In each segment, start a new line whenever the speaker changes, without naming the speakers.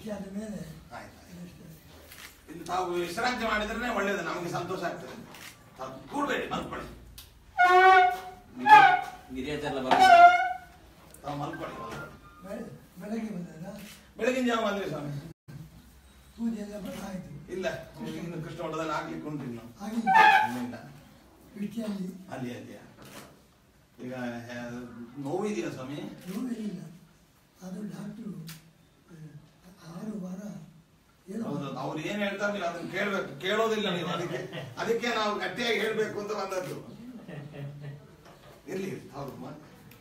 ವೃಷ್ಟಿ ಆದ ಮೇಲೆ
ಆಯ್ತು, ಆಯ್ತು.
ಅಷ್ಟೇ.
ಇಲ್ಲಿ ತಾವು ವಿಶ್ರಾಂತಿ ಮಾಡಿದ್ರೆ ಒಳ್ಳೇದು ನಮಗೆ ಸಂತೋಷ ಆಗ್ತದೆ ತಾವು ಕೂಡಬೇಡಿ ಮಲ್ಕೊಳ್ಳಿ
ಗಿರಿಯಾಚೆಲ್ಲ ಬರ
ತಾವು ಮಲ್ಕೊಳ್ಳಿ ಮಲ್ಕೊಳ್ಳಿ.
ಬೆಳ- ಬೆಳಗ್ಗೆ ಬಂದದ
ಬೆಳಗಿನ ಜಾವ ಬಂದ್ರಿ ಸ್ವಾಮಿ
ಪೂಜೆ ಎಲ್ಲ ಬ- ಆಯ್ತು
ಇಲ್ಲ ನಮ್ಗೆ ಇನ್ನು ಕೃಷ್ಣ ಮಠದಲ್ಲಿ ಆಗ್ಲಿಕ್ಕೆ ಉಂಟು ಇನ್ನು
ಆಗಿಲ್ಲ
ಇನ್ನಿಲ್ಲ
ವೃಷ್ಟಿಯಲ್ಲಿ
ಅಲ್ಲಿ ಅಲ್ಲಿ ಈಗ ಆ, ನೋವಿದೆಯಾ ಸ್ವಾಮಿ
ನೋವಿರಲಿಲ್ಲ ಅದು ಡಾಕ್ಟ್ರು ಆರು ವಾರ ಏನು
ಹೌದು ಅವ್ರು ಏನ್ ಹೇಳ್ತಾರೆ ನೀವು ಅದನ್ನ ಕೇಳ್ಬೇಕು ಕೇಳೋದಿಲ್ಲ ನೀವು ಅದಕ್ಕೆ ಅದಕ್ಕೆ ನಾವು ಗಟ್ಟಿಯಾಗಿ ಹೇಳ್ಬೇಕು ಅಂತ ಬಂದದ್ದು ಇರ್ಲಿ ಹೌದು ಮ-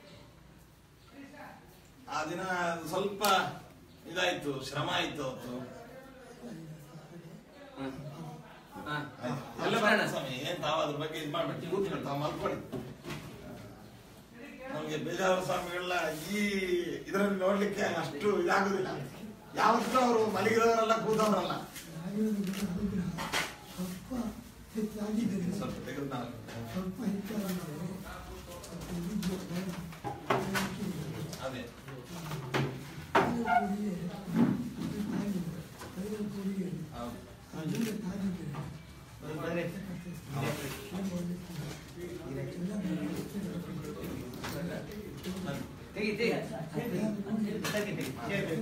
ಆ ದಿನ ಸ್ವಲ್ಪ ಇದಾಯ್ತು ಶ್ರಮ ಆಯ್ತು ಅವತ್ತು ಎಲ್ಲ ಬೇಡ ಸ್ವಾಮಿ ಏನ್ ತಾವು ಅದ್ರ ಬಗ್ಗೆ ಇದು ಮಾಡ್ಬಿಟ್ಟು ಕೂತ್ಕೊಂಡು ತಾವು ಮಲ್ಕೊಳ್ಳಿ ನಮ್ಗೆ ಬೇಜಾರು ಸ್ವಾಮಿಗಳನ್ನ ಈ ಇದರಲ್ಲಿ ನೋಡ್ಲಿಕ್ಕೆ ಅಷ್ಟು ಇದಾಗುದಿಲ್ಲ ಯಾವತ್ತೂ ಅವರು ಮಲಗಿದವರೆಲ್ಲ ಕೂತವರಲ್ಲ
ಆಗಿರೋದು ಬಿಟ್ಟು ಅನುಗ್ರಹ ಸ್ವಲ್ಪ ಹೆಚ್ಚಾಗಿದ್ದರೆ
ಸ್ವಲ್ಪ ತೆಗೆದು ನಾವು
ಸ್ವಲ್ಪ ಹೆಚ್ಚಾಗಿದ್ದರೆ ಸ್ವಲ್ಪ ವಿದ್ಯೆ ಬೇಡ.
ಅದೇ
ಐದು ಕೋಡಿಗೆ ಅದು ತಾಗಿದೆ. ಐದು ಕೋಡಿಗೆ
ಹೌದು
ಅದರಿಂದ ತಾಗಿದ್ದರೆ
ತೆಗಿ ತೆಗಿ ತೆಗಿ ತೆಗಿ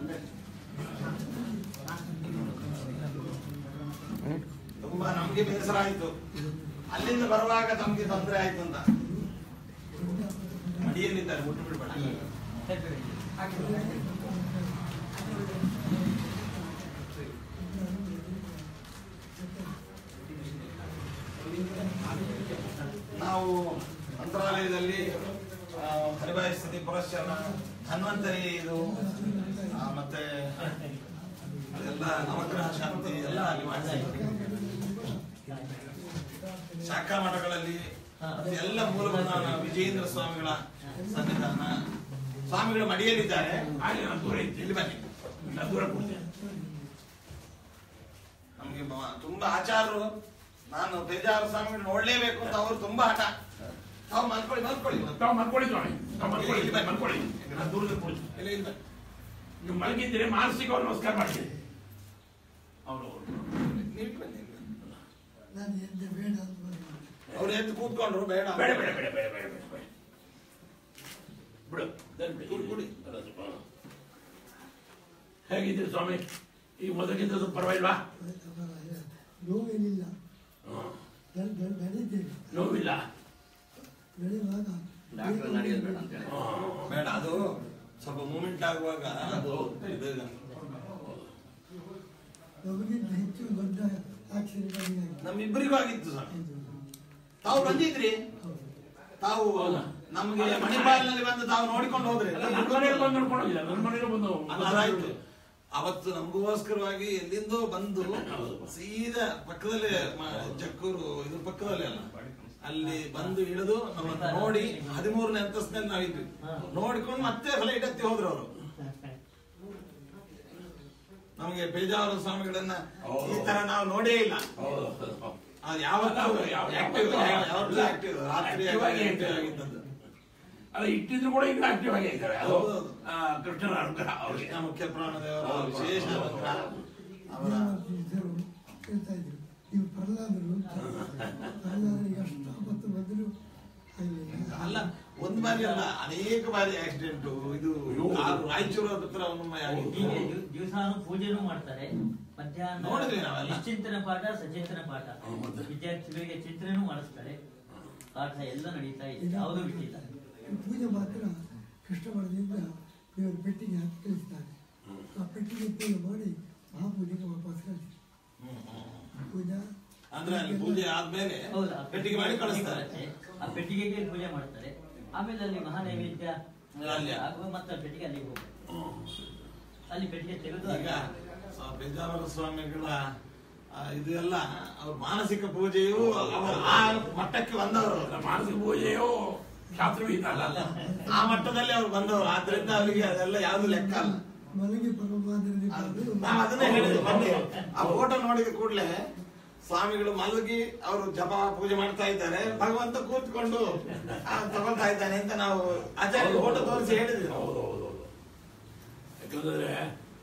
ತುಂಬಾ ನಮ್ಗೆ ಬೇಸರ ಆಯ್ತು ಅಲ್ಲಿಂದ ಬರುವಾಗ ನಮ್ಗೆ ತೊಂದರೆ ಆಯ್ತು ಅಂತ ಮಡಿಯಲ್ಲಿದ್ದಾರೆ ಮುಟ್ಟು ಬಿಡ್ಬೇಡ ನಾವು ಮಂತ್ರಾಲಯದಲ್ಲಿ ಆ, ಹರಿಭಾಯ ಸ್ಥಿತಿ ಪುರಸ್ಕಾರ ಧನ್ವಂತರಿ ಇದು ಆ, ಮತ್ತೆ ಅದೆಲ್ಲ ನವಗ್ರಹ ಶಾಂತಿ ಎಲ್ಲ ಅಲ್ಲಿ ಮಾಡಿಸಿದ್ವಿ ಶಾಖಾ ಮಠಗಳಲ್ಲಿ ಮತ್ತೆ ಎಲ್ಲ ಮೂಲಭೂತ ವಿಜಯೇಂದ್ರ ಸ್ವಾಮಿಗಳ ಸನ್ನಿಧಾನ ಸ್ವಾಮಿಗಳು ಮಡಿಯಲ್ಲಿದ್ದಾರೆ
ಹಾಗೆ ನಾನು ದೂರ ಇದ್ದೆ
ಇಲ್ಲಿ ಬನ್ನಿ
ನಾನು ದೂರ ಕೊಡ್ತೇನೆ
ನಮ್ಗೆ ಮ- ತುಂಬಾ ಆಚಾರರು ನಾನು ಬೇಜಾರ ಸ್ವಾಮಿಗಳು ನೋಡ್ಲೇಬೇಕು ಅಂತ ಅವರು ತುಂಬಾ ಹಠ ತಾವು ಮಲ್ಕೊಳ್ಳಿ ಮಲ್ಕೊಳ್ಳಿ
ತಾವು ಮಲ್ಕೊಳ್ಳಿ ಸ್ವಾಮಿ ತಾವು ಮಲ್ಕೊಳ್ಳಿ ಮಲ್ಕೊಳ್ಳಿ ನಾನು ದೂರದಲ್ಲಿ ಕೊಡ್ತೀನಿ
ಇಲ್ಲ ಇಲ್ಲ ಬನ್ನಿ.
ನೀವು ಮಲಗಿದ್ದೀರಿ ಮಾನಸಿಕ ಅವ್ರು ನಮಸ್ಕಾರ ಮಾಡ್ತೀನಿ ಅವರು
ನೀವು ಬನ್ನಿ, ನೀವು ಬನ್ನಿ.
ನಾನು ಎಂದೆ ಬೇಡ ಅಂತ ಬಂದೆ.
ಅವ್ರು ಎದ್ದು ಕೂತ್ಕೊಂಡ್ರು ಬೇಡ
ಬೇಡ ಬೇಡ ಬೇಡ ಬೇಡ ಬೇಡ ಬೇಡ ಬೇಡ ಬಿಡು ದಯವಿಟ್ಟು ಬಿಡಿ.
ಕುಡಿ, ಕುಡಿ.
ಅಲ್ಲ, ಸ್ವಲ್ಪ. ಹೇಗಿದ್ದೀರಿ ಸ್ವಾಮಿ ಈಗ ಮೊದಲಿಗಿಂತ ಸ್ವಲ್ಪ ಪರವಾಗಿಲ್ವಾ
ಅವರ ನೋವೇನಿಲ್ಲ
ಹ್ಮ್.
ನ- ನ- ನಡೀತೇವೆ
ನೋವಿಲ್ಲ
ನಡೆಯುವಾಗ
ಡಾಕ್ಟರ್ ನಡೆಯೋದು ಬೇಡ ಅಂತ ಹೇಳಿ
ಹ್ಮ್.
ಬೇಡ ಅದು ಸ್ವಲ್ಪ ಮೂಮೆಂಟ್ ಆಗುವಾಗ ಅದು ಇದು
ನಮಗಿಂತ ಹೆಚ್ಚು ದೊಡ್ಡ ಆಕ್ಸಿಡೆಂಟ್ ಆಗಿದೆ
ನಮ್ಮಿಬ್ಬರಿಗೂ ಆಗಿತ್ತು ಸರ್ ತಾವು ಬಂದಿದ್ರಿ ತಾವು
ಹೌದಾ?
ನಮ್ಗೆ ಮಣಿಪಾಲ್ನಲ್ಲಿ ಬಂದು ತಾವು ನೋಡಿಕೊಂಡು ಹೋದ್ರಿ
ಅಲ್ಲ, ನನ್ನ ಮನೆಗೆ ಬಂದು ನೋಡ್ಕೊಂಡು ಹೋಗಿಲ್ಲ ನನ್ನ ಮನೆಗೆ ಬಂದು
ಅಲ್ಲ, ಅದಾಯ್ತು ಅವತ್ತು ನಮಗೋಸ್ಕರವಾಗಿ ಎಲ್ಲಿಂದೋ ಬಂದು
ಹೌದು.
ಸೀದಾ ಪಕ್ಕದಲ್ಲೇ ಮ- ಜಕ್ಕೂರು ಇದ್ರ ಪಕ್ಕದಲ್ಲೇ ಅಲ್ಲ ಅಲ್ಲಿ ಬಂದು ಇಳಿದು ನಮ್ಮನ್ನು ನೋಡಿ ಹದಿಮೂರನೇ ಅಂತಸ್ತಿನಲ್ಲಿ ನಾವಿದ್ವಿ ನೋಡ್ಕೊಂಡು ಮತ್ತೆ ಫ್ಲೈಟ್ ಹತ್ತಿ ಹೋದ್ರು ಅವರು ನಮಗೆ ಬೇಜಾರು ಸ್ವಾಮಿಗಳನ್ನ ಈ ತರ ನಾವು ನೋಡೇ ಇಲ್ಲ
ಹೌದು.
ಅದು ಯಾವತ್ತೂ
ಅಲ್ಲ, ಯಾವ-
active,
ಯಾವತ್ತೂ-
ಯಾವತ್ತೂ active, ರಾತ್ರಿ
Active ಆಗಿ
active
active.
ಆಗಿದ್ದದ್ದು.
ಅಲ್ಲ ಇಟ್ಟಿದ್ರು ಕೂಡ ಈಗ ಆಕ್ಟಿವ್ ಆಗೇ ಇದ್ದಾರೆ ಅದು
ಹೌದು.
ಆ, ಕೃಷ್ಣನ ಅನುಗ್ರಹ ಅವರಿಗೆ
ಕೃಷ್ಣ ಮುಖ್ಯ ಪ್ರಾಣದೇವರ
ಹೌದು.
ವಿಶೇಷ ಅನುಗ್ರಹ. ಅವರ
ಇದ್ದರು ಹೇಳ್ತಾ ಇದ್ರು ನೀವು ಪ್ರಹ್ಲಾದರು ಅಂತ. ಪ್ರಹ್ಲಾದರಿಗೆ ಅಷ್ಟು ಆಪತ್ತು ಬಂದರೂ ಆಗಲಿಲ್ಲ
ಅಲ್ಲ ಒಂದ್ ಬಾರಿ ಅಲ್ಲ ಅನೇಕ ಬಾರಿ ಆಕ್ಸಿಡೆಂಟ್ ಇದು ಆ ರಾಯಚೂರು ಹತ್ರ ಒಮ್ಮೆ ಆಗಿತ್ತು.
ಹೀಗೆ ದಿವ್- ದಿವಸಾನು ಪೂಜೆನೂ ಮಾಡ್ತಾರೆ ಮಧ್ಯಾಹ್ನ
ನೋಡಿದ್ವಿ ನಾವೆಲ್ಲ.
ನಿಶ್ಚಿಂತನ ಪಾಠ ಸಚೇತನ ಪಾಠ
ಹ್ಮ್, ಮತ್ತೆ?
ವಿದ್ಯಾರ್ಥಿಗಳಿಗೆ ಚಿಂತನೆನೂ ಮಾಡಿಸ್ತಾರೆ ಪಾಠ ಎಲ್ಲ ನಡೀತಾ ಇದೆ ಯಾವುದೂ ಬಿಟ್ಟಿಲ್ಲ
ಈ ಪೂಜೆ ಮಾತ್ರ ಕೃಷ್ಣ ಮಠದಿಂದ ದೇವರ ಪೆಟ್ಟಿಗೆ ಹಾಕಿ ಕಳಿಸ್ತಾರೆ ಆ ಪೆಟ್ಟಿಗೆ ಪೂಜೆ ಮಾಡಿ ಆ ಪೂಜೆಗೆ ವಾಪಸ್ ಕಳಿಸಿ
ಹ್ಮ್, ಹ್ಮ್.
ಪೂಜಾ
ಅಂದ್ರೆ ಅಲ್ಲಿ ಪೂಜೆ ಆದ್ಮೇಲೆ
ಹೌದಾ
ಪೆಟ್ಟಿಗೆ ಮಾಡಿ ಕಳಿಸ್ತಾರೆ
ಆ ಪೆಟ್ಟಿಗೆಗೆ ಪೂಜೆ ಮಾಡ್ತಾರೆ ಆಮೇಲೆ ಅಲ್ಲಿ ಮಹಾನೈವೇದ್ಯ
ಅಲ್ಲಿ.
ಆಗುವ ಮತ್ತೆ ಆ ಪೆಟ್ಟಿಗೆ ಅಲ್ಲಿಗೆ ಹೋಗ್ತಾರೆ ಅಲ್ಲಿ ಪೆಟ್ಟಿಗೆ ತೆಗೆದು
ಈಗ ಸ್ವ- ಬೇಜಾವರ ಸ್ವಾಮಿಗಳ ಆ, ಇದು ಎಲ್ಲ ಅವ್ರ ಮಾನಸಿಕ ಪೂಜೆಯು ಅವರು ಆ ಮಟ್ಟಕ್ಕೆ ಬಂದವರು
ಅಲ್ಲ, ಮಾನಸಿಕ ಪೂಜೆಯೋ ಶಾಸ್ತ್ರವಿಲ್ಲ ಅಲ್ಲ
ಆ ಮಟ್ಟದಲ್ಲಿ ಅವ್ರು ಬಂದವರು ಆದ್ರಿಂದ ಅವರಿಗೆ ಅದೆಲ್ಲ ಯಾವ್ದು ಲೆಕ್ಕ ಅಲ್ಲ
ಮಲಗಿ ಪರಮಾದ್ರಲ್ಲಿ
ಅದು ನಾವು ಅದನ್ನೇ ಹೇಳಿದ್ವಿ ಮೊನ್ನೆ ಆ ಫೋಟೋ ನೋಡಿದ ಕೂಡಲೇ ಸ್ವಾಮಿಗಳು ಮಲಗಿ ಅವರು ಜಪ ಪೂಜೆ ಮಾಡ್ತಾ ಇದ್ದಾರೆ ಭಗವಂತ ಕೂತ್ಕೊಂಡು ಆ, ತಗೊಳ್ತಾ ಇದ್ದಾನೆ ಅಂತ ನಾವು ಆಚಾರ್ಯ ಫೋಟೋ ತೋರಿಸಿ ಹೇಳಿದ್ವಿ ನಾವು.
ಹೌದು ಹೌದು ಹೌದು ಯಾಕಂದ್ರೆ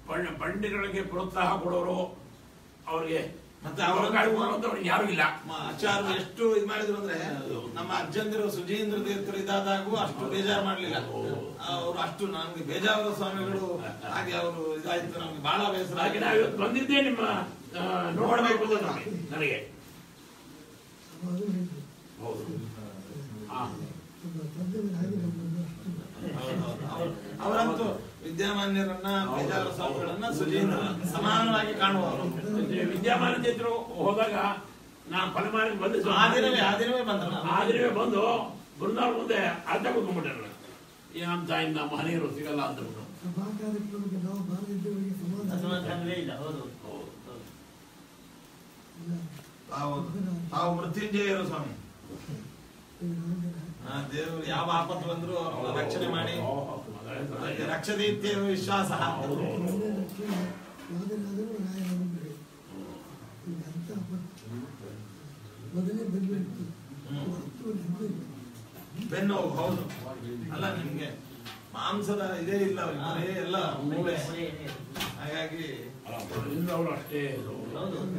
ಪಂಡ ಪಂಡಿತರಿಗೆ ಪ್ರೋತ್ಸಾಹ ಕೊಡೋರು ಅವ್ರಿಗೆ
ಮತ್ತೆ ಅವರ
ಅವಕಾಶ ಕೊಡುವಂತವ್ರು ಯಾರು ಇಲ್ಲ
ಮ- ಆಚಾರ್ಯರು ಎಷ್ಟು ಇದು ಮಾಡಿದ್ರು ಅಂದ್ರೆ ನಮ್ಮ ಅಜ್ಜಂದಿರು ಸುಜೀಂದ್ರ ತೀರ್ಥರು ಇದಾದಾಗೂ ಅಷ್ಟು ಬೇಜಾರು ಮಾಡ್ಲಿಲ್ಲ ಅವರು ಅಷ್ಟು ನಮ್ಗೆ ಬೇಜಾರು ಸ್ವಾಮಿಗಳು ಹಾಗೆ ಅವರು ಇದಾಯ್ತು ನಮ್ಗೆ ಬಹಳ ಬೇಸರ
ಹಾಗೆ ನಾವು ಇವತ್ತು ಬಂದಿದ್ದೇ ನಿಮ್ಮ ಆ, ನೋಡಬೇಕು ಅಂತ ನನಗೆ ನನಗೆ
ಅದು ಹೇಳಿದ್ರು
ಹೌದು ಹಾ.
ನಮ್ಮ ತಂದೆ ಹಾಗೆ ನಮ್ಮನ್ನು ಅಷ್ಟು
ಹೌದೌದು. ಅವ್ರು- ಅವರಂತೂ ವಿದ್ಯಾಮಾನ್ಯರನ್ನ ಬೇಜಾರು ಸ್ವಾಮಿಗಳನ್ನ ಸುಜೀಂದ್ರ ಸಮಾನವಾಗಿ ಕಾಣುವವರು
ಮತ್ತೆ ವಿದ್ಯಾಮಾನ ಚೇತರು ಹೋದಾಗ ನಾನು ಪಲಮಾರಿಗೆ ಬಂದು
ಆ ದಿನವೇ ಆ ದಿನವೇ ಬಂದ್ರು
ಆ ದಿನವೇ ಬಂದು ಬೃಂದಾವನ ಮುಂದೆ ಅರ್ಧ ಕೂತ್ಕೊಂಡ್ಬಿಟ್ಟೆ ನಾನು ಏನಂತ ಇನ್ನು ನಮ್ಮ ಮನೆಯವರು ಸಿಗಲ್ಲ ಅಂತ ಬಿಟ್ಟು
ಸಭಾ ಕಾರ್ಯಕ್ರಮಕ್ಕೆ ನಾವು ಬಾರದಿದ್ದವರಿಗೆ ಸಮಾಧಾನ
ಅಸಮಾಧಾನವೇ ಇಲ್ಲ ಹೌದು
ಹೌದು.
ಹೌದು.
ಇಲ್ಲ.
ತಾವು ತಾವು ಮೃತ್ಯುಂಜಯರು ಸ್ವಾಮಿ
ಇವ್ರು
ಆ ದೇವರು ಯಾವ ಆಪತ್ತು ಬಂದ್ರು ಅವ್ರನ್ನ ರಕ್ಷಣೆ ಮಾಡಿ
ಹೌದು.
ರಕ್ಷತೆ ಇತ್ಯೇವ ವಿಶ್ವಾಸ
ಮೊದಲೇ ಲಕ್ಷ್ಮಿ ಯಾವುದನ್ನಾದರೂ ರಾಯನವರು ಈಗ ಅಂತ ಮೊದಲೇ ಬಂದ್ಬಿಡ್ತು ಹತ್ತು ವರ್ಷ ಹಿಂದೆ ಇತ್ತು.
ಬೆನ್ನು ಹೌದು ಅಲ್ಲ ನಿಮ್ಗೆ ಮಾಂಸದ ಇದೇ ಇಲ್ಲ ಅವ್ರಿಗೆ ಬರೀ ಎಲ್ಲ ಮೂಳೆ
ಮೂಳೆ ಇದೆ.
ಹಾಗಾಗಿ
ಅಲ್ಲ, ಮೊದಲಿಂದ ಅವರು ಅಷ್ಟೇ ಇದು.
ಹೌದು ಹೌದು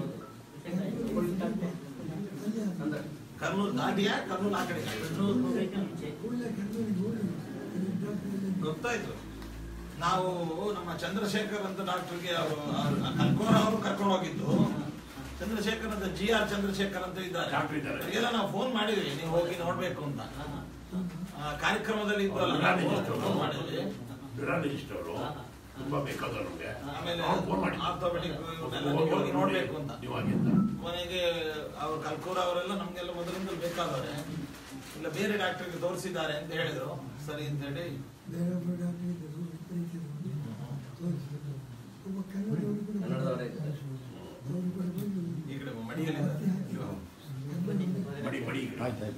ಅಲ್ಲಿ ಅದು
ಕರ್ನೂಲ್ ದಾಟಿಯಾ ಕರ್ನೂಲ್ ಆ ಕಡೆ
ನೂರು ಹೋಗಕ್ಕೆ ಮುಂಚೆ
ಕೂಡಲೇ ಕಣ್ಣೂರಿಗೆ ಹೋಗಿ ಅಲ್ಲಿ ಡಾಕ್ಟರ್ ಇಲ್ಲಿ
ಗೊತ್ತಾಯ್ತು ನಾವು ನಮ್ಮ ಚಂದ್ರಶೇಖರ್ ಅಂತ ಡಾಕ್ಟರ್ಗೆ ಅವರು ಕಲ್ಕೋರ ಅವರು ಕರ್ಕೊಂಡು ಹೋಗಿದ್ದು ಚಂದ್ರಶೇಖರ್ ಅಂತ ಜಿ ಆರ್ ಚಂದ್ರಶೇಖರ್ ಅಂತ ಇದ್ದಾರೆ
ಡಾಕ್ಟರ್ ಇದ್ದಾರೆ.
ಅವರಿಗೆಲ್ಲ ನಾವು ಫೋನ್ ಮಾಡಿದ್ವಿ ನೀವು ಹೋಗಿ ನೋಡ್ಬೇಕು ಅಂತ
ಹಾ, ಹಾ.
ಆ, ಕಾರ್ಯಕ್ರಮದಲ್ಲಿ ಇದ್ವಲ್ಲ ನಾವು ಫೋನ್ ಮಾಡಿದ್ವಿ
ಡ್ಯುರಾಲಜಿಸ್ಟ್ ಅವರು ತುಂಬಾ ಬೇಕಾದವರು ನಮ್ಗೆ
ಆಮೇಲೆ
ಅವ್ರು ಫೋನ್ ಮಾಡಿ
ಆರ್ಥೋಪೆಡಿಕ್ ಇವನ್ನೆಲ್ಲ ನೀವು ಹೋಗಿ ನೋಡ್ಬೇಕು ಅಂತ
ನೀವಾಗಿಂದ
ಕೊನೆಗೆ ಅವ್ರು ಕಲ್ಕೂರ ಅವರೆಲ್ಲ ನಮ್ಗೆಲ್ಲ ಮೊದಲಿಂದ ಬೇಕಾದವ್ರೆ ಇಲ್ಲ ಬೇರೆ ಡಾಕ್ಟರ್ಗೆ ತೋರಿಸಿದ್ದಾರೆ ಅಂತ ಹೇಳಿದ್ರು ಸರಿ ಅಂತ ಹೇಳಿ
ಬೇರೊಬ್ಬರು ಡಾಕ್ಟರ್ ಇದ್ದರು ವಿಪರೀತರು ತೋರಿಸಿದ್ರು ಒಬ್ಬ ಕನ್ನಡದವರು ಕೂಡ
ಕನ್ನಡದವರೇ ಇದ್ದಾರೆ.
ಅವರು ಕೂಡ ಬಂದು
ಈ ಕಡೆ ಮಡಿಯಲ್ಲಿದ್ದಾರೆ
ಮಡಿ ಮಡಿ ಈ ಕಡೆ.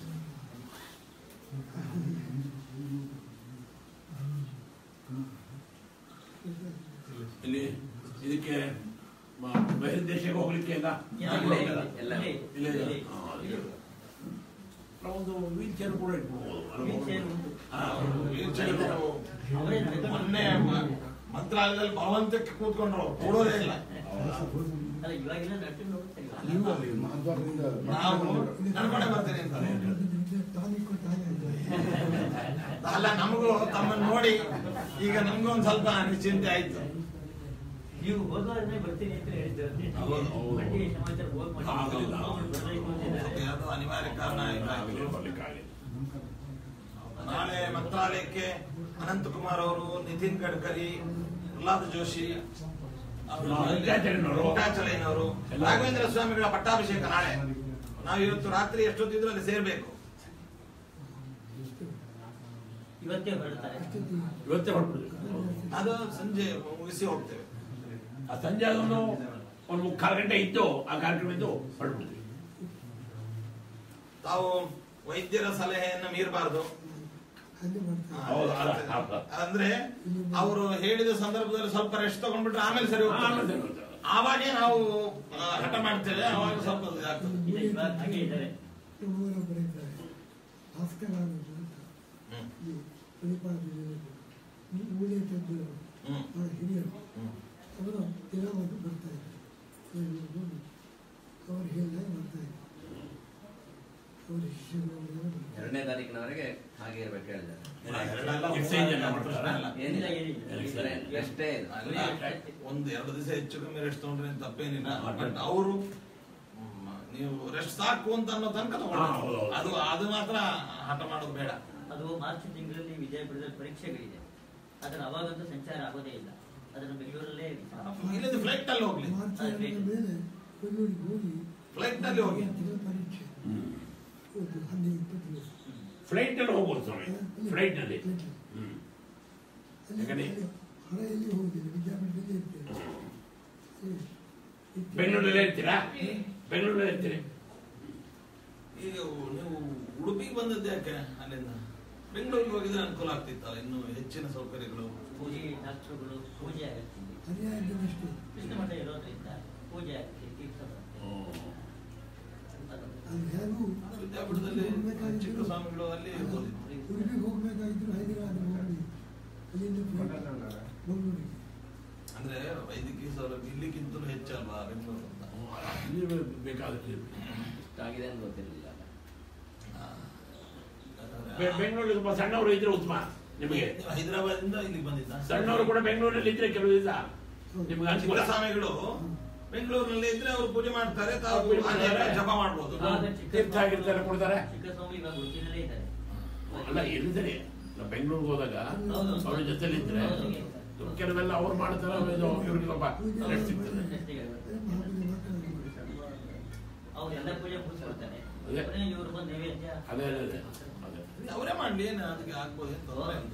ಇಲ್ಲಿ ಇದಕ್ಕೆ ಮ- ಬೇರೆ ದೇಶಕ್ಕೆ ಹೋಗ್ಲಿಕ್ಕೆ ಎಲ್ಲ
ಇಲ್ಲ,
ಇಲ್ಲ,
ಇಲ್ಲ,
ಇಲ್ಲ.
ಇಲ್ಲ,
ಇಲ್ಲ
ಇಲ್ಲ.
ಹಾ, ಇಲ್ಲ. ನಾವು ಒಂದು ವೀಲ್ ಚೇರ್ ಕೂಡ ಇಟ್ಬೋದು
Wheel chair ಉಂಟು.
ಹಾ, wheel chair ಇದ್ರು.
ಅವರೇ ನಡೆದು
ಮೊನ್ನೆ ಮ- ಮಂತ್ರಾಲಯದಲ್ಲಿ ಬಲವಂತಕ್ಕೆ ಕೂತ್ಕೊಂಡ್ರು ಅವ್ರು ಕೂಡೋದೇ ಇಲ್ಲ
ಅಲ್ಲ ಇವಾಗಿಲ್ಲ ನಡ್ಕೊಂಡು ಹೋಗ್ತಾರೆ
ನಾವು ನಡ್ಕೊಂಡೆ ಬರ್ತೀನಿ ಅಂತ
ಟಾನಿಕ್ ಕೊಟ್ಟು ಹಾಗೆ
ಅಲ್ಲ ನಮಗೂ ತಮ್ಮನ್ನು ನೋಡಿ ಈಗ ನಮಗೂ ಒಂದ್ ಸ್ವಲ್ಪ ನಿಶ್ಚಿಂತೆ ಆಯ್ತು
ನೀವು ಹೋಗುವಾಗಲೇ ಬರ್ತೀನಿ ಅಂತ ಹೇಳಿದ್ರಂತೆ
ಹೌದು,
ಹೌದು.
ಬಡ್ಡಿ ಸಮಾಚಾರ ಹೋಗ್ ಮಾಡಿ
ಆಗಲಿಲ್ಲ.
ಅವ್ರು ಬರ್ಬೇಕು ಅಂತಿದ್ದಾರೆ.
ಅದು ಅನಿವಾರ್ಯ ಕಾರಣ ಆಯ್ತು
ಬರ್ಲಿಕ್ಕಾಗಲಿಲ್ಲ
ನಾಳೆ ಮಂತ್ರಾಲಯಕ್ಕೆ ಅನಂತಕುಮಾರ್ ಅವರು ನಿತಿನ್ ಗಡ್ಕರಿ ಪ್ರಹ್ಲಾದ್ ಜೋಶಿ ಅವರು
ವೆಂಕಟಾಚಲಯ್ಯನವರು.
ವೆಂಕಟಾಚಲಯ್ಯನವರು ರಾಘವೇಂದ್ರ ಸ್ವಾಮಿಗಳ ಪಟ್ಟಾಭಿಷೇಕ ನಾಳೆ ನಾವು ಇವತ್ತು ರಾತ್ರಿ ಎಷ್ಟೊತ್ತಿದ್ರು ಅಲ್ಲಿ ಸೇರ್ಬೇಕು
ಇವತ್ತೇ ಹೊರಡ್ತಾರೆ
ಇವತ್ತೇ ಹೊರಡ್ಬಿಡ್ಬೇಕು
ಅದು ಸಂಜೆ ಮುಗಿಸಿ ಹೋಗ್ತೇವೆ
ಆ ಸಂಜೆ ಅದೊಂದು ಒಂದು ಮುಕ್ಕಾಲು ಗಂಟೆ ಇದ್ದು ಆ ಕಾರ್ಯಕ್ರಮ ಇದ್ದು ಹೊರಡ್ಬಿಡ್ತೀವಿ
ತಾವು ವೈದ್ಯರ ಸಲಹೆಯನ್ನ ಮೀರಬಾರದು
ಅಲ್ಲಿ ಮಾಡ್ತಾರೆ
ಹೌದು, ಅಲ್ಲ, ಅಲ್ಲ.
ಅಂದ್ರೆ ಅವರು ಹೇಳಿದ ಸಂದರ್ಭದಲ್ಲಿ ಸ್ವಲ್ಪ ರೆಸ್ಟ್ ತಗೊಂಡ್ಬಿಟ್ರೆ ಆಮೇಲೆ ಸರಿ
ಆಮೇಲೆ
ಹೋಗ್ತದೆ
ಸರಿ ಹೋಗ್ತದೆ.
ಆವಾಗೇ ನಾವು ಆ, ಹಠ ಮಾಡ್ತೇವೆ ಅವಾಗ ಸ್ವಲ್ಪ ಇದಾಗ್ತದೆ
ಇದೆ, ಇವಾಗ ಹಾಗೆ ಇದ್ದಾರೆ
ಊರೊಬ್ಬರು ಇದ್ದಾರೆ ಭಾಸ್ಕರ ಅನ್ನೋದು ಅಂತ
ಹ್ಮ್.
ಈ ಉಳಿಪಾದ ಊಳೆ ತೆಗೆದು
ಹ್ಮ್.
ಅವರ ಹಿರಿಯರು
ಹ್ಮ್.
ಅವರು ದಿನವನ್ನು ಬರ್ತಾ ಇದ್ರು ಇವ್ರು ನೋಡಿ ಅವರು ಹೇಳಿದಾಗ ಬರ್ತಾ ಇದ್ರು ಅವರ ಶಿಷ್ಯರು ಅವರೆಲ್ಲ ಬರ್ತಾರೆ.
ಎರಡನೇ ತಾರೀಕಿನವರೆಗೆ ಹಾಗೆ ಇರ್ಬೇಕು ಹೇಳಿದ್ದಾರೆ
ಎರಡೆಲ್ಲ
ಎಕ್ಸ್ಚೇಂಜ್ ಎಲ್ಲ ಮಾಡ್ತಾರಾ?
ಅಲ್ಲ.
ಏನಿಲ್ಲ
ಏನಿಲ್ಲ, ಏನಿಲ್ಲ.
ಬರೀ ಅಷ್ಟೇ ಇದು
ಅಲ್ಲ, ಒಂದು ಎರಡು ದಿವಸ ಹೆಚ್ಚು ಕಮ್ಮಿ ರೆಸ್ಟ್ ತಗೊಂಡ್ರೆ ಏನ್ ತಪ್ಪೇನಿಲ್ಲ ಬಟ್ ಅವರು ನೀವು ರೆಸ್ಟ್ ಸಾಕು ಅಂತ ಅನ್ನೋ ತನಕ
ಹಾ,
ತಗೊಳ್ಳಿ
ಹೌದು, ಹೌದು.
ಅದು ಅದು ಮಾತ್ರ ಹಠ ಮಾಡೋದು ಬೇಡ
ಅದು ಮಾರ್ಚ್ ತಿಂಗಳಲ್ಲಿ ವಿಜಯಪುರದಲ್ಲಿ ಪರೀಕ್ಷೆಗಳಿದೆ ಅದನ್ನು ಅವಾಗಂತೂ ಸಂಚಾರ ಆಗೋದೇ ಇಲ್ಲ ಅದನ್ನು ಬೆಂಗಳೂರಲ್ಲೇ
ಇಲ್ಲಿಂದ ಫ್ಲೈಟ್ ಅಲ್ಲಿ ಹೋಗ್ಲಿ
ಮಾರ್ಚ್ ಎರಡರ ಮೇಲೆ ಬೆಂಗಳೂರಿಗೆ ಹೋಗಿ
ಫ್ಲೈಟ್ ನಲ್ಲಿ ಹೋಗಿ
ತಿಂಗಳ ಪರೀಕ್ಷೆ ಒಂದು ಹದಿನೈದು ಇಪ್ಪತ್ತು ದಿವಸ
ಫ್ಲೈಟ್ ಅಲ್ಲಿ ಹೋಗ್ಬೋದು ಸ್ವಾಮಿ ಫ್ಲೈಟ್ ನಲ್ಲಿ
ಫ್ಲೈಟ್.
ಹ್ಮ್
ಅಲ್ಲಿ
ಯಾಕಂದ್ರೆ-
ಅಲ್ಲಿ ಹೊರ ಎಲ್ಲಿ ಹೋಗುದಿಲ್ಲ ವಿದ್ಯಾಪೀಠದಲ್ಲಿ ಇರ್ತೇವೆ ಅಲ್ಲಿ ಇತ್ತು.
ಬೆಂಗಳೂರಲ್ಲೇ ಇರ್ತೀರಾ ಬೆಂಗಳೂರಲ್ಲೇ ಇರ್ತೀರಿ
ಈಗ ನೀವು ಉಡುಪಿಗೆ ಬಂದದ್ದು ಯಾಕೆ ಅಲ್ಲಿಂದ ಬೆಂಗಳೂರಿಗೆ ಹೋಗಿದ್ರೆ ಅನುಕೂಲ ಆಗ್ತಿತ್ತಲ್ಲ ಇನ್ನು ಹೆಚ್ಚಿನ ಸೌಕರ್ಯಗಳು
ಪೂಜೆ ಡಾಕ್ಟರ್ಗಳು ಪೂಜೆ ಆಗುತ್ತೆ ಇಲ್ಲಿ.
ಹರಿಯಾಣದಷ್ಟೇ
ಕೃಷ್ಣ ಮಠ ಇರೋದ್ರಿಂದ ಪೂಜೆ ಆಗುತ್ತೆ ತೀರ್ಥ ಬರುತ್ತೆ. ಅದು
ಅಲ್ಲಿ ಹೇಗೂ
ವಿದ್ಯಾಪೀಠದಲ್ಲಿ ಚಿಕ್ಕ ಸ್ವಾಮಿಗಳು ಅಲ್ಲಿ ಇರ್ಬೋದು
ಉಡುಪಿಗೆ ಹೋಗ್ಬೇಕಾಗಿದ್ರು ಹೈದರಾಬಾದ್ ಹೋಗಿ ಅಲ್ಲಿಂದ ಫ್ಲೈಟ್ ಮಂಗಳೂರಿಗೆ
ಅಂದ್ರೆ
ಬೇಕಾದಷ್ಟು ಇರ್ಬೇಕು.
ಆಗಿದೆ ಅಂತ ಗೊತ್ತಿರಲಿಲ್ಲ
ಬೆ- ಬೆಂಗಳೂರಲ್ಲಿ ತುಂಬ ಸಣ್ಣವರು ಇದ್ರೆ ಉತ್ತಮ ನಿಮಗೆ
ಹೈದರಾಬಾದ್ ಇಂದ ಇಲ್ಲಿಗೆ ಬಂದಿದ್ದ
ಸಣ್ಣವರು ಕೂಡ ಬೆಂಗಳೂರಲ್ಲಿ ಇದ್ರೆ ಕೆಲವು ದಿವಸ ನಿಮ್ಗೆ ಅನುಕೂಲ
ಚಿಕ್ಕಸ್ವಾಮಿಗಳು ಬೆಂಗಳೂರಿನಲ್ಲಿ ಇದ್ರೆ ಅವರು ಪೂಜೆ ಮಾಡ್ತಾರೆ ತಾವು
ಪೂಜೆ
ಆನೆಯ
ಮಾಡ್ತಾರೆ.
ಜಪ ಮಾಡ್ಬೋದು
ಇವಾಗ ಚಿಕ್ಕ
ತೀರ್ಥ ಆಗಿರ್ತಾರೆ ಕೊಡ್ತಾರೆ
ಚಿಕ್ಕಸ್ವಾಮಿ ಇವಾಗ ಉಡುಪಿನಲ್ಲೇ ಇದ್ದಾರೆ
ಅಲ್ಲ ಎಲ್ಲಿದ್ದಾರೆ ನಾವು ಬೆಂಗಳೂರಿಗೆ ಹೋದಾಗ
ಹೌದು.
ಅವ್ರ ಜೊತೆಲಿ ಇದ್ರೆ
ಹೌದು.
ಕೆಲವೆಲ್ಲ ಅವ್ರು ಮಾಡ್ತಾರೆ ಇದು ಇವ್ರಿಗೆ ಸ್ವಲ್ಪ ರೆಸ್ಟ್ ಸಿಗ್ತದೆ
ನೆಸ್ಟಿಗೆ
ಅದೇ ಮಹಾಬಲಿ ಮಾತ್ರ
ಅವ್ರು ಎಲ್ಲ ಪೂಜೆ ಮುಗಿಸ್ಕೊಡ್ತಾರೆ
ಅದೇ.
ಇವ್ರು ಬಂದು ನೈವೇದ್ಯ
ಅದೇ ಅದೇ ಅದೇ ಅದೇ
ಅವರೇ ಮಾಡ್ಲಿ ಏನು ಅದಕ್ಕೆ ಆಗ್ಬೋದು ಅಂತ ತೊಂದ್ರೆ ಇಲ್ಲ.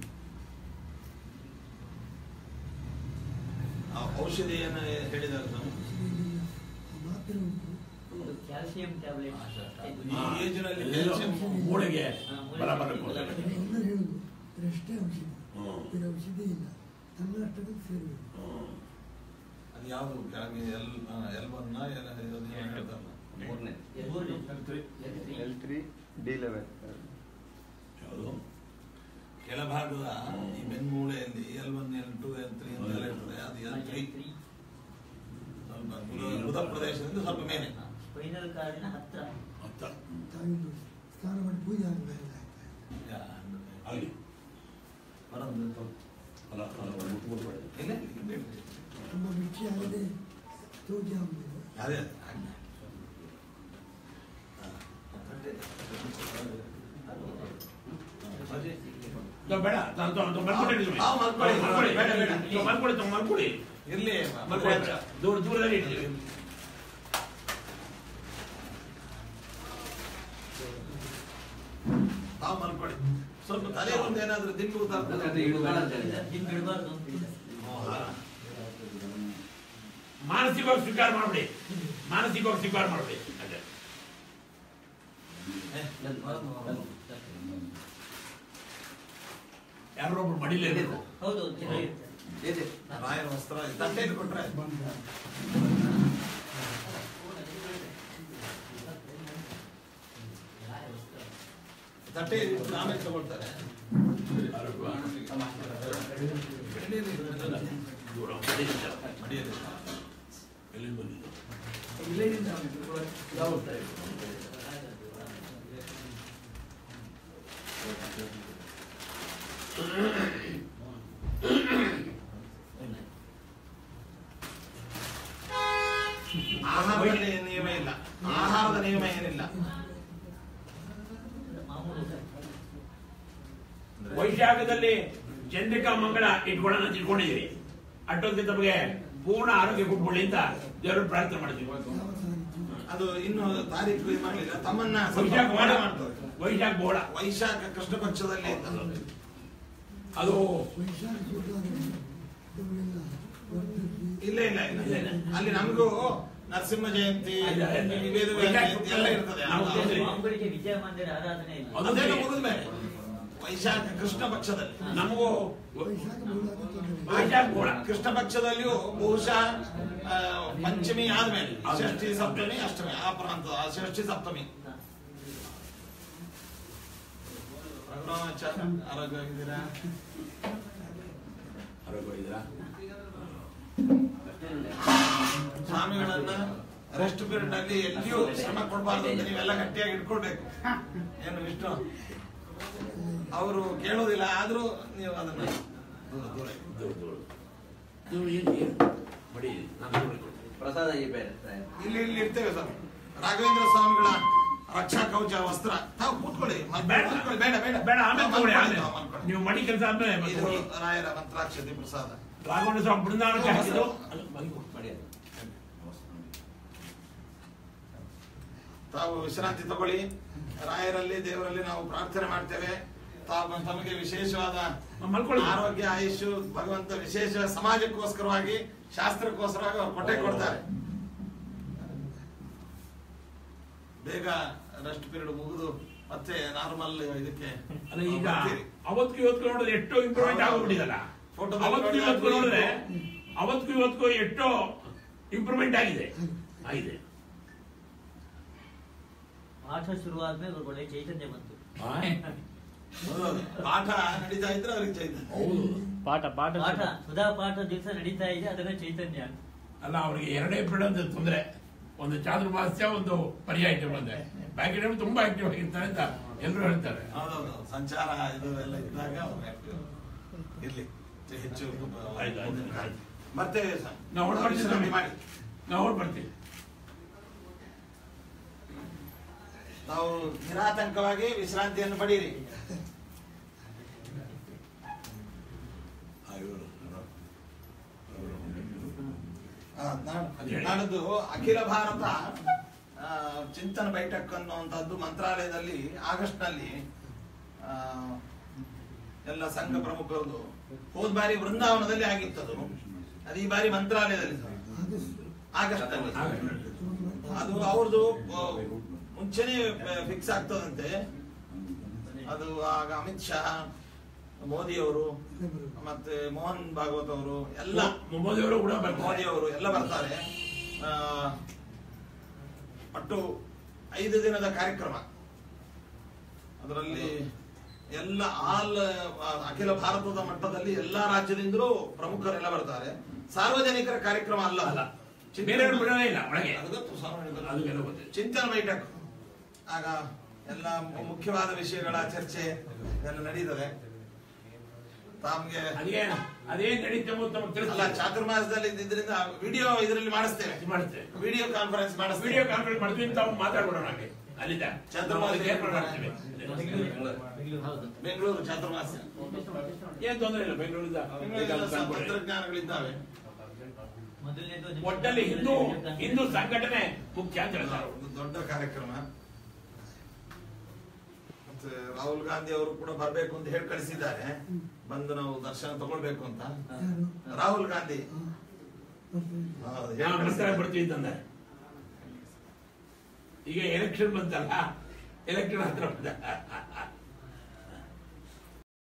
ಆ ಔಷಧಿ ಏನು ಹೇಳಿದ್ದಾರೆ ನಾವು
ಮಾತ್ರೆ ಉಂಟು
ಕ್ಯಾಲ್ಸಿಯಂ ಟ್ಯಾಬ್ಲೆಟ್
ಈ ಏಜಿನಲ್ಲಿ
ಎಲ್ಲೋ
ಕ್ಯಾಲ್ಸಿಯಂ
ಮೂಳೆಗೆ
ಹಾ, ಮೂಳೆಗೆ
ಬಲ ಬಲ ಕೊಡ್ತಾರೆ.
ಎಲ್ಲರೂ ಹೇಳುದು ಇದರಷ್ಟೇ ಔಷಧಿ
ಹ್ಮ್.
ಬೇರೆ ಔಷಧಿ ಇಲ್ಲ ತನ್ನಷ್ಟಕ್ಕೆ ಸೇರಬೇಕು
ಹ್ಮ್.
ಅದು ಯಾವುದು ಕೆಳಗೆ ಎಲ್ ಎಲ್ ಒನ್ನ ಎಲ್ ಇದು ಏನು ಹೇಳ್ತಾರಲ್ಲ
ಮೂರನೇ
ಎಲ್ ತ್ರೀ ಡಿ ಲೆವೆನ್
ಯಾವುದು
ಕೆಳಭಾಗದ ಈ ಬೆನ್ಮೂಳೆಯಲ್ಲಿ L one L two L three ಅಂತ ಎಲ್ಲ ಇರ್ತದೆ ಅದು ಎಲ್ ತ್ರೀ ಸ್ವಲ್ಪ ಬುಧ- ಬುಧ ಪ್ರದೇಶದಿಂದ ಸ್ವಲ್ಪ ಮೇಲೆ
ಸ್ಪೈನಲ್ ಕಾರ್ಡಿನ ಹತ್ರ
ಅರ್ಥ
ತಾವಿಂದು ಸ್ನಾನ ಮಾಡಿ ಪೂಜೆ ಆಗಬೇಕು
ಯಾ,
ಅಲ್ಲಿ
ಬರೋದು
ಅಲ್ಲ ಅಲ್ಲ ಮುಟ್ಬಿಡ್ಬೇಡಿ.
ಇಲ್ಲ, ಇಲ್ಲ, ಇಲ್ಲ.
ತುಂಬ ಮಿರ್ಚಿ ಆಗದೆ ತೂಗಿ ಆಗುದಿಲ್ಲ
ಅದೇ ಆಜ್ಞೆ. ಅದೇ.
ಇದು ಬೇಡ ನಾನು ತೊ- ತೊ- ಮಲ್ಕೊಳ್ಳಿ ನೀವು.
ಆ, ಮಲ್ಕೊಳ್ಳಿ,
ಮಲ್ಕೊಳ್ಳಿ.
ಬೇಡ, ಬೇಡ.
ತೊ- ಮಲ್ಕೊಳ್ಳಿ ತೊ- ಮಲ್ಕೊಳ್ಳಿ
ಇರ್ಲಿ
ಮಲ್ಕೊಳ್ಳಿ ಬೇಡ. ದೂರ ದೂರದಲ್ಲಿ ಇಡಿ
ತಾವು ಮಲ್ಕೊಳ್ಳಿ ಸ್ವಲ್ಪ ತಲೆ ಒಂದು ಏನಾದ್ರೂ ದಿಂಬು
ಮತ್ತೆ ಇಡುಬೇಡ ಅಂತ ಹೇಳಿದ್ದಾರೆ.
ದಿಂಬು ಇಡಬಾರ್ದು ಅಂತ ಹೇಳಿದ್ದಾರೆ.
ಮಾನಸಿಕವಾಗಿ ಸ್ವೀಕಾರ ಮಾಡ್ಬಿಡಿ ಮಾನಸಿಕವಾಗಿ ಸ್ವೀಕಾರ ಮಾಡ್ಬಿಡಿ ಅದೇ ಯಾರೋ ಒಬ್ರು ಮಡಿಲೇಬೇಕು
ಹೌದು ಚೆನ್ನಾಗಿರುತ್ತೆ
ಇದೆ.
ರಾಯರ ವಸ್ತ್ರ ತಟ್ಟೆಯಲ್ಲಿ ಕೊಟ್ರೆ ತಟ್ಟೆ ಆಮೇಲೆ ತಗೊಳ್ತಾರೆ ಎಣ್ಣೆಯಲ್ಲಿ ಇರ್ತದೆ.
ದೂರ ಮಡಿಲಿಲ್ಲ.
ಮಡಿಯಲ್ಲಿ
ಎಲ್ಲಿ ಬಂದಿದ್ದು
ಆಹಾರದಲ್ಲಿ ನಿಯಮ ಇಲ್ಲ ಆಹಾರದ ನಿಯಮ ಏನಿಲ್ಲ
ಮಾಮೂಲು
ವೈಶಾಖದಲ್ಲಿ ಚಂದ್ರಿಕಾ ಮಂಗಳ ಇಟ್ಕೊಳ್ಳೋಣ ಅಂತ ಇಟ್ಕೊಂಡಿದ್ದೀರಿ ಅಷ್ಟೊಂದು ತಮಗೆ ಪೂರ್ಣ ಆರೋಗ್ಯ ಕೊಟ್ಕೊಳ್ಳಿ ಅಂತ ದೇವರು ಪ್ರಾರ್ಥನೆ ಮಾಡ್ತೀವಿ
ಯಾವ ಸಾರಿದ್ದು
ಅದು ಇನ್ನು ತಾರೀಕು ಇದು ಮಾಡಲಿಲ್ಲ ತಮ್ಮನ್ನ ಸ್ವಲ್ಪ
ವೈಶಾಖ
ಮೋಡ
ಬೋಳ
ಮಾಡ್ತಾರೆ
ವೈಶಾಖ ಬೋಳ
ವೈಶಾಖ ಕೃಷ್ಣ ಪಕ್ಷದಲ್ಲಿ ಇದ್ದದ್ದು.
ಅದು
ವೈಶಾಖ ಶುಕ್ರವಾರ ಇವರೆಲ್ಲ ವರ್ಧಕಿ
ಇಲ್ಲ ಇಲ್ಲ ಇಲ್ಲ ಅಲ್ಲಿ ನಮಗೂ ನರಸಿಂಹ ಜಯಂತಿ
ಇಲ್ಲ, ಇಲ್ಲ.
ಈ ವೇದ ಜಯಂತಿ ಎಲ್ಲ ಇರ್ತದೆ
ನಾವು
ಅದು-
ಕೇಳಿದ್ವಿ.
ಮಾಮೂಲಿಗೆ ವಿಜಯ ಮಂದಿರ ಆರಾಧನೆ ಇಲ್ಲ
ಅದು
ಅದೇನು
ಸರಿ.
ಮುಗಿದ ಮೇಲೆ ವೈಶಾಖ ಕೃಷ್ಣ ಪಕ್ಷದಲ್ಲಿ
ನಮಗೂ
ವೈಶಾಖ ಮೂಲಕ ತೊಂದರೆ
ವೈಶಾಖ ಬೋಳ
ಕೃಷ್ಣ ಪಕ್ಷದಲ್ಲಿಯೂ ಬಹುಶಃ ಆ, ಪಂಚಮಿ ಆದ್ಮೇಲೆ ಷಷ್ಠಿ ಸಪ್ತಮಿ ಅಷ್ಟಮಿ ಆ ಪ್ರಾಂತ ಆ ಷಷ್ಠಿ ಸಪ್ತಮಿ ರಘುರಾಮಾಚಾರ್ಯ ಆರೋಗ್ಯವಾಗಿದ್ದೀರಾ
ಆರೋಗ್ಯವಾಗಿದ್ದೀರಾ?
ಸ್ವಾಮಿಗಳನ್ನ ರೆಸ್ಟ್ ಪೀರಿಯಡ್ ಅಲ್ಲಿ ಎಲ್ಲಿಯೂ ಶ್ರಮ ಕೊಡಬಾರ್ದು ಅಂತ ನೀವೆಲ್ಲ ಗಟ್ಟಿಯಾಗಿ ಇಟ್ಕೊಳ್ಬೇಕು ಏನು ವಿಷ್ಣು ಅವರು ಕೇಳೋದಿಲ್ಲ ಆದ್ರೂ ನೀವು ಅದನ್ನ ದೂರ ದೂರ ಇಡಿ.
ದೂರ ದೂರ ನೀವು ಏನು ಏನು ಬಡಿ ನಾನು ನೋಡಿಕೊಂಡು
ಪ್ರಸಾದ ಈ ಬೇರೆ ಸಾಹೇಬ್.
ಇಲ್ಲಿ ಇಲ್ಲಿ ಇರ್ತೇವೆ ಸ್ವಾಮಿ ರಾಘವೇಂದ್ರ ಸ್ವಾಮಿಗಳ ರಕ್ಷಾ ಕವಚ ವಸ್ತ್ರ ತಾವು ಕೂತ್ಕೊಳ್ಳಿ ಮಲ್-
ಬೇಡ
ಕೂತ್ಕೊಳ್ಳಿ, ಬೇಡ ಬೇಡ
ಬೇಡ ಆಮೇಲೆ
ತಾವು
ತಗೊಳ್ಳಿ
ಮಲ್ಕೊಳ್ಳಿ,
ಆಮೇಲೆ
ತಾವು ಮಲ್ಕೊಳ್ಳಿ.
ನೀವು ಮಡಿ ಕೆಲಸ ಆದ್ಮೇಲೆ ಮತ್ತೆ
ಇದು
ಹೋಗಿ.
ರಾಯರ ಮಂತ್ರಾಕ್ಷತೆ ಪ್ರಸಾದ
ರಾಘವೇಂದ್ರ ಸ್ವಾಮಿ ಬೃಂದಾವನಕ್ಕೆ ಹಾಕಿದ್ದು ಅದು ಮಲ್ಕೊ.
ಮಾಡಿ ಅದು.
ತಾವು ವಿಶ್ರಾಂತಿ ತಗೊಳ್ಳಿ ರಾಯರಲ್ಲಿ ದೇವರಲ್ಲಿ ನಾವು ಪ್ರಾರ್ಥನೆ ಮಾಡ್ತೇವೆ ತಾವು ತಮಗೆ ವಿಶೇಷವಾದ
ಮಲ್ಕೊಳ್ಳಿ.
ಆರೋಗ್ಯ ಆಯುಷು ಭಗವಂತ ವಿಶೇಷ ಸಮಾಜಕ್ಕೋಸ್ಕರವಾಗಿ ಶಾಸ್ತ್ರಕ್ಕೋಸ್ಕರವಾಗಿ ಅವ್ರು ಕೊಟ್ಟೆ ಕೊಡ್ತಾರೆ ಬೇಗ ರೆಸ್ಟ್ ಪೀರಿಯಡ್ ಮುಗಿದು ಮತ್ತೆ ನಾರ್ಮಲ್ ಇದಕ್ಕೆ
ಅಲ್ಲ ಈಗ
ಬರ್ತೀರಿ.
ಅವತ್ತಿಗೂ ಇವತ್ತು ನೋಡಿದ್ರೆ ಎಷ್ಟೋ ಇಂಪ್ರೂವ್ಮೆಂಟ್ ಆಗೋಗ್ಬಿಟ್ಟಿದಲ್ಲ
ಫೋಟೋದಲ್ಲಿ
ಅವತ್ತಿಗೂ
ನೋಡಿ
ಇವತ್ತು
ಅದು
ನೋಡಿದ್ರೆ
ಇದು.
ಅವತ್ತಿಗೂ ಇವತ್ತಿಗೂ ಎಷ್ಟೋ ಇಂಪ್ರೂವ್ಮೆಂಟ್ ಆಗಿದೆ ಆಗಿದೆ
ಪಾಠ ಶುರುವಾದ್ಮೇಲೆ ಅವ್ರಿಗೆ ಒಳ್ಳೆ ಚೈತನ್ಯ ಬಂತು
ಹೌದೌದು. ಪಾಠ ನಡೀತಾ ಇದ್ರೆ ಅವ್ರಿಗೆ ಚೈತನ್ಯ
ಹೌದು
ಪಾಠ ಪಾಠ
ಪಾಠ ಸುಧಾ ಪಾಠ ದಿವಸ ನಡೀತಾ ಇದೆ ಅದನ್ನ ಚೈತನ್ಯ ಅಂತ
ಅಲ್ಲ ಅವರಿಗೆ ಎರಡೇ ಪೀರಿಯಡ್ ಅಂತ ತೊಂದರೆ ಒಂದು ಚಾತುರ್ಮಾಸ್ಯ ಒಂದು ಪರ್ಯಾಯ ಟೈಮ್ ಬಂದೆ ಬಾಕಿ ಟೈಮ್ ತುಂಬಾ ಆಕ್ಟಿವ್ ಆಗಿರ್ತಾರೆ ಅಂತ ಎಲ್ಲರೂ ಹೇಳ್ತಾರೆ
ಹೌದೌದು ಸಂಚಾರ ಇದು ಎಲ್ಲ ಇದ್ದಾಗ ಅವ್ರು active ಇರ್ಲಿ ಹೆಚ್ಚು
ಆಯ್ತು, ಆಯ್ತು, ಆಯ್ತು.
ಮತ್ತೆ ಸ-
ನಾವು ಹೊರಡ್ತೀವಿ
ವಿಶ್ರಾಂತಿ ಮಾಡಿ
ನಾವು ಹೊರಡ್ ಬರ್ತೀವಿ
ನಾವು ನಿರಾತಂಕವಾಗಿ ವಿಶ್ರಾಂತಿಯನ್ನು ಪಡೀರಿ ಆ, ನಾಡ್-
ಅದ್ ಹೇಳಿ.
ನಾಡದ್ದು ಅಖಿಲ ಭಾರತ ಆ, ಚಿಂತನ ಬೈಠಕ್ ಅನ್ನುವಂಥದ್ದು ಮಂತ್ರಾಲಯದಲ್ಲಿ ಆಗಸ್ಟ್ ನಲ್ಲಿ ಆ, ಎಲ್ಲ ಸಂಘ ಪ್ರಮುಖರದು ಹೋದ ಬಾರಿ ವೃಂದಾವನದಲ್ಲಿ ಆಗಿತ್ತದು ಅದು ಈ ಬಾರಿ ಮಂತ್ರಾಲಯದಲ್ಲಿ ಆಗಸ್ಟ್ ನಲ್ಲಿ ಅದು ಅವ್ರದ್ದು ಆ, ಮುಂಚೆನೆ ಫಿಕ್ಸ್ ಆಗ್ತದಂತೆ ಅದು ಆಗ ಅಮಿತ್ ಶಾ ಮೋದಿ ಅವರು ಮತ್ತೆ ಮೋಹನ್ ಭಾಗವತ್ ಅವರು ಎಲ್ಲ
ಮೋದಿ ಅವರು ಕೂಡ
ಮೋದಿ
ಬರ್ತಾರೆ
ಅವರು ಎಲ್ಲ ಬರ್ತಾರೆ ಆ, ಒಟ್ಟು ಐದು ದಿನದ ಕಾರ್ಯಕ್ರಮ ಅದರಲ್ಲಿ ಎಲ್ಲ ಆಲ್ ಆ, ಅಖಿಲ ಭಾರತದ ಮಟ್ಟದಲ್ಲಿ ಎಲ್ಲಾ ರಾಜ್ಯದಿಂದಲೂ ಪ್ರಮುಖರೆಲ್ಲ ಬರ್ತಾರೆ ಸಾರ್ವಜನಿಕರ ಕಾರ್ಯಕ್ರಮ ಅಲ್ಲ
ಅಲ್ಲ.
ಚಿಂತನ-
ಬೇರೆಯವ್ರು ಬಿಡೋದೇ ಇಲ್ಲ ಒಳಗೆ.
ಅದು ಗೊತ್ತು, ಸಾರ್ವಜನಿಕರು.
ಅದು ಎಲ್ಲ ಗೊತ್ತಿದೆ.
ಚಿಂತನ ಬೈಠಕ್ ಆಗ ಎಲ್ಲ ಮುಖ್ಯವಾದ ವಿಷಯಗಳ ಚರ್ಚೆ ಎಲ್ಲ ನಡೀತದೆ ತಮ್ಗೆ
ಅದೇ ಅದೇ ನಡೀತೆ ಅಂತ ನಮಗೆ
ಅಲ್ಲ
ತಿಳಿಸ್ತಾರೆ
ಚಾತುರ್ಮಾಸದಲ್ಲಿ ಇದ್ರಿಂದ ವಿಡಿಯೋ ಇದರಲ್ಲಿ ಮಾಡಿಸ್ತೇವೆ
ಮಾಡುತ್ತೆ
ವಿಡಿಯೋ ಕಾನ್ಫರೆನ್ಸ್ ಮಾಡಿಸ್ತೇವೆ
ವಿಡಿಯೋ ಕಾನ್ಫರೆನ್ಸ್ ಮಾಡ್ತೀವಿ ತಾವು ಮಾತಾಡ್ಬಿಡೋಣ ಹಾಗೆ ಅಲ್ಲಿಂದ
ಚಂದ್ರಮಾಸ
ಅದಕ್ಕೆ ಏರ್ಪಾಡು ಮಾಡ್ತೀವಿ
ಹೌದು
ಬೆಂಗಳೂರು ಚಾತುರ್ಮಾಸ
ಏನ್ ತೊಂದರೆ ಇಲ್ಲ ಬೆಂಗಳೂರಿಂದ
ಬೆಂಗಳೂರಲ್ಲಿ ಸಹ ತಂತ್ರಜ್ಞಾನಗಳಿದ್ದಾವೆ
ಮೊದಲನೇದು
ಒಟ್ಟಲ್ಲಿ ಹಿಂದೂ ಹಿಂದೂ ಸಂಘಟನೆ ಮುಖ್ಯ ಅಂತ ಹೇಳ್ತಾರೆ
ಒಂದು ದೊಡ್ಡ ಕಾರ್ಯಕ್ರಮ ಮತ್ತೆ ರಾಹುಲ್ ಗಾಂಧಿ ಅವರು ಕೂಡ ಬರ್ಬೇಕು ಅಂತ ಹೇಳಿ ಕಳಿಸಿದ್ದಾರೆ ಬಂದು ನಾವು ದರ್ಶನ ತಗೊಳ್ಬೇಕು ಅಂತ ರಾಹುಲ್ ಗಾಂಧಿ ಹೌದು, ಹೇಳಿ
ನಾವು ಬರ್ತಾರೆ
ಕಳಿಸಿದ್ದಾರೆ.
ಬರ್ತೀವಿ ಅಂತಂದ್ರೆ ಈಗ ಎಲೆಕ್ಷನ್ ಬಂತಲ್ಲ ಎಲೆಕ್ಷನ್ ಹತ್ರ ಬಂದ